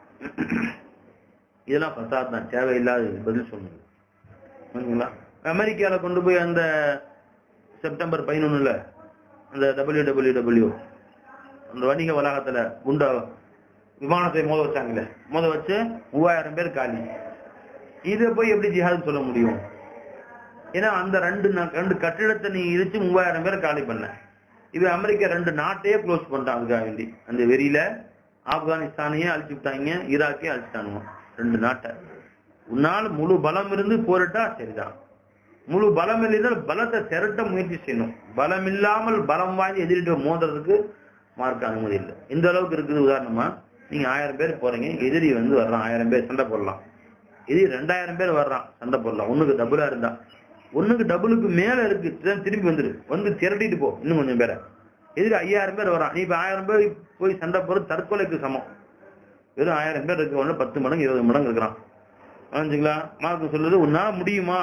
இதெல்லாம் பசாத் தான் தேவையில்லாத பதில் சொன்னது புரியுங்களா அமெரிக்கால கொண்டு போய் அந்த செப்டம்பர் பதினொன்னுல அந்த டபிள்யூ டபிள்யூ டபிள்யூ அந்த வணிக வளாகத்துல குண்ட விமானத்தை மோத வச்சாங்களே மோத வச்சு மூவாயிரம் பேர் காலி இதை போய் எப்படி ஜிஹாது சொல்ல முடியும் ஏன்னா அந்த ரெண்டு ரெண்டு கட்டிடத்தை நீ இடிச்சு மூவாயிரம் பேர் காலி பண்ண இது அமெரிக்கா ரெண்டு நாட்டையே க்ளோஸ் பண்ணிட்டான் அதுக்காக வேண்டி அந்த வெறியில ஆப்கானிஸ்தானையே அழிச்சு விட்டாங்க ஈராக்கையும் அழிச்சிட்டானுங்க ரெண்டு நாட்டை உன்னால் முழு பலம் இருந்து போரிட்டா சரிதான் முழு பலம் இல்லைனால் பலத்தை திரட்ட முயற்சி செய்யணும் பலம் இல்லாமல் பலம் வாங்கி எதிரிட்டு மோதுறதுக்கு மார்க்க அனுமதி இல்லை இந்த அளவுக்கு இருக்குது உதாரணமா நீங்க ஆயிரம் பேர் போறீங்க எதிரி வந்து வர்றான் ஆயிரம் பேர் சண்டை போடலாம் எதிரி ரெண்டாயிரம் பேர் வர்றான் சண்டை போடலாம் ஒண்ணுக்கு டபுளா இருந்தா ஒண்ணுக்கு டபுளுக்கு மேல இருக்கு திரு- திரும்பி வந்துரு வந்து திரட்டிட்டு போ இன்னும் கொஞ்சம் பேரை எதிரி ஐயாயிரம் பேர் வரான் நீ இப்ப ஆயிரம் பேர் போய் சண்டை போறது தற்கொலைக்கு சமம் வெறும் ஆயிரம் பேர் இருக்க ஒண்ணு பத்து மடங்கு இருபது மடங்கு இருக்கிறான் புரிஞ்சுங்களா மார்க்கு சொல்லுது உன்னால முடியுமா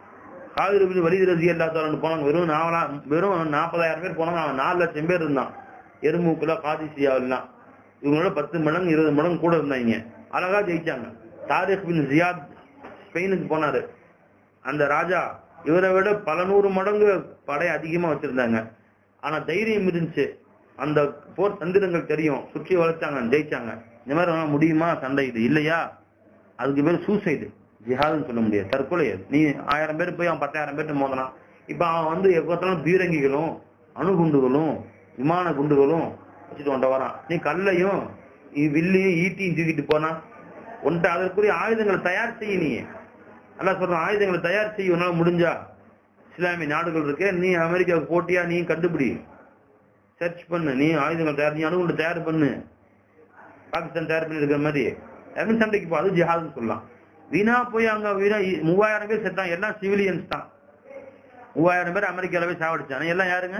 காவிரி வழி ரசி எல்லாத்தாலும் போனாங்க வெறும் நாலா வெறும் நாற்பதாயிரம் பேர் போனாங்க அவன் நாலு லட்சம் பேர் இருந்தான் எருமூக்குல காதிசியாவெல்லாம் இவங்களோட பத்து மடங்கு இருபது மடங்கு கூட இருந்தாங்க அழகா ஜெயிச்சாங்க தாரிக் பின் ஜியாத் ஸ்பெயினுக்கு போனாரு அந்த ராஜா இவரை விட பல நூறு மடங்கு படை அதிகமா வச்சிருந்தாங்க ஆனா தைரியம் இருந்துச்சு அந்த போர் தந்திரங்கள் தெரியும் சுற்றி வளைச்சாங்க ஜெயிச்சாங்க இந்த மாதிரி அவனால முடியுமா சண்டை இது இல்லையா அதுக்கு பேர் சூசைடு ஜிஹாதுன்னு சொல்ல முடியாது தற்கொலை அது. நீ ஆயிரம் பேர் போய் அவன் பத்தாயிரம் பேர்ட்டு மோதனான் இப்ப அவன் வந்து எப்பத்தாலும் பீரங்கிகளும் அணுகுண்டுகளும் விமான குண்டுகளும் வச்சுட்டு கொண்ட வரான் நீ கல்லையும் இ- வில்லையும் ஈட்டியும் தூக்கிட்டு போனா உன்ட்ட அதற்குரிய ஆயுதங்களை தயார் செய்ய நீ நல்லா சொல்றான் ஆயுதங்களை தயார் செய்ய உன்னால முடிஞ்சா இஸ்லாமிய நாடுகள் இருக்கு நீ அமெரிக்காவுக்கு போட்டியா நீ கண்டுபிடி சர்ச் பண்ணு நீ ஆயுதங்கள் தயார் நீ அணுகுண்டு தயார் பண்ணு பாகிஸ்தான் தயார் பண்ணி இருக்கிற மாதிரி எவன் சண்டைக்கு போ அது ஜிஹாதுன்னு சொல்லலாம் வீணா போய் அங்க வீணா இ- மூவாயிரம் பேர் செத்தாங்க எல்லாம் சிவிலியன்ஸ் தான் மூவாயிரம் பேர் அமெரிக்கால போய் சாவடிச்சாங்க எல்லாம் யாருங்க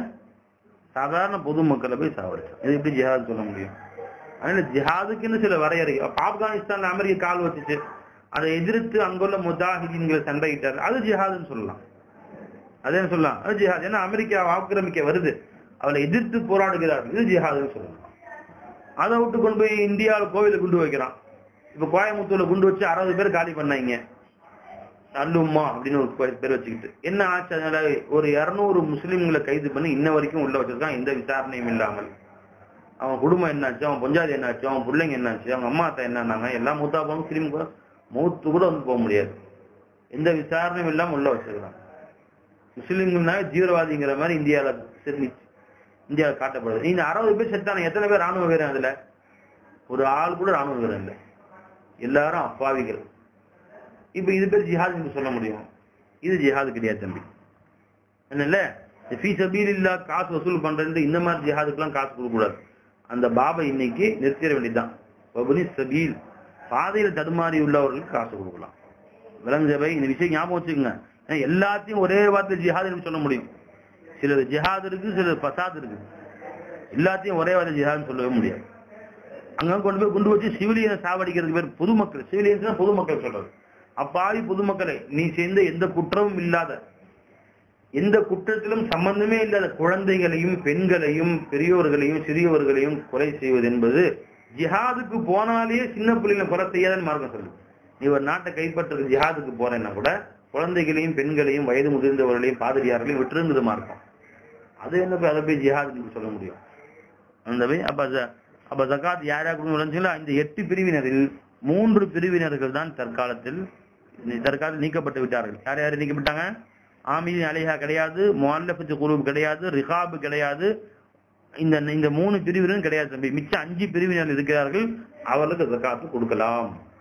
சாதாரண பொதுமக்களை போய் சாவடிச்சான் இது எப்படி ஜிஹாது சொல்ல முடியும் அதனால ஜிஹாதுக்குன்னு சில வரையறை அப்ப ஆப்கானிஸ்தான்ல அமெரிக்கா கால் வச்சுச்சு அதை எதிர்த்து அங்குள்ள முஜாஹிதீன்கள் சண்டையிட்டார் அது ஜிஹாதுன்னு சொல்லலாம் அதே சொல்லலாம் அது ஜிஹாத் ஏன்னா அமெரிக்கா ஆக்கிரமிக்க வருது அவளை எதிர்த்து போராடுகிறார்கள் இது ஜிஹாதுன்னு சொல்லலாம் அதை விட்டு கொண்டு போய் இந்தியாவில் கோவில குண்டு வைக்கிறான் இப்ப கோயம்புத்தூர்ல குண்டு வச்சு அறுபது பேர் காலி பண்ணாங்க நல்லும்மா அப்படின்னு ஒரு பே- பேர் வச்சுக்கிட்டு என்ன ஆச்சு அதனால ஒரு இருநூறு முஸ்லிம்களை கைது பண்ணி இன்ன வரைக்கும் உள்ள வச்சிருக்கான் எந்த விசாரணையும் இல்லாமல் அவன் குடும்பம் என்னாச்சு அவன் பொஞ்சாதி என்னாச்சு அவன் பிள்ளைங்க என்னாச்சு அவங்க அம்மா அத்தா என்னன்னாங்க எல்லாம் மூத்தா போக முஸ்லீம் கூட மூத்து கூட வந்து போக முடியாது எந்த விசாரணையும் இல்லாம உள்ள வச்சிருக்கான் முஸ்லிம்னா தீவிரவாதிங்கிற மாதிரி இந்தியால தெரிஞ்சிச்சு இந்தியாவில் காட்டப்படுது இந்த அறுபது பேர் செத்தான எத்தனை பேர் ராணுவ வீரன் அதுல ஒரு ஆள் கூட ராணுவ வீரன் இல்லை எல்லாரும் அப்பாவிகள் இப்ப இது பேர் ஜிஹாத் என்று சொல்ல முடியும் இது ஜிஹாது கிடையாது தம்பி என்னல்ல ஃபீ சபீலில்லா காசு வசூல் பண்றது இந்த மாதிரி ஜிஹாதுக்கெல்லாம் காசு கொடுக்க கூடாது அந்த பாபை இன்னைக்கு நிறுத்திட வேண்டியதுதான் வபுனி சபீல் பாதையில் தடுமாறி உள்ளவர்களுக்கு காசு கொடுக்கலாம் விலங்குவை இந்த விஷயம் ஞாபகம் வச்சுக்கோங்க ஏன்னா எல்லாத்தையும் ஒரே வார்த்தை ஜிஹாதுன்னு சொல்ல முடியும் சிலர் ஜிஹாத் இருக்கு சிலர் பசாத் இருக்கு எல்லாத்தையும் ஒரே வார்த்தை ஜிஹாதுன்னு சொல்லவே முடியாது அங்க கொண்டு போய் குண்டு வச்சு சிவிலியனை சாவடிக்கிறதுக்கு பேர் பொதுமக்கள் சிவிலியன்ஸ் பொதுமக்கள் சொல்றது அப்பாவி பொதுமக்களை நீ செய்த எந்த குற்றமும் இல்லாத எந்த குற்றத்திலும் சம்பந்தமே இல்லாத குழந்தைகளையும் பெண்களையும் பெரியோர்களையும் சிறியவர்களையும் கொலை செய்வது என்பது ஜிஹாதுக்கு போனாலேயே சின்ன பிள்ளைங்களை கொலை செய்யாதன்னு மார்க்கம் சொல்லு நீ ஒரு நாட்டை கைப்பற்றது ஜிஹாதுக்கு போறேன்னா கூட குழந்தைகளையும் பெண்களையும் வயது முதிர்ந்தவர்களையும் பாதிரியார்களையும் விட்டுருங்குது மார்க்கம் அது என்ன போய் அதை போய் ஜிஹாதுன்னு சொல்ல முடியும் அந்த போய் அப்ப ஜ- அப்ப ஜகாத் யார் யார் கொடுக்கணும் இந்த எட்டு பிரிவினரில் மூன்று பிரிவினர்கள் தான் தற்காலத்தில் தற்காலத்தில் நீக்கப்பட்டு விட்டார்கள் யார் யார் நீக்கப்பட்டாங்க ஆமீதின் அலிஹா கிடையாது முல்லபத்து குரூப் கிடையாது ரிகாபு கிடையாது இந்த இந்த மூணு பிரிவினரும் கிடையாது தம்பி மிச்சம் அஞ்சு பிரிவினர் இருக்கிறார்கள் அவர்களுக்கு ஜகாத்து கொடுக்கலாம்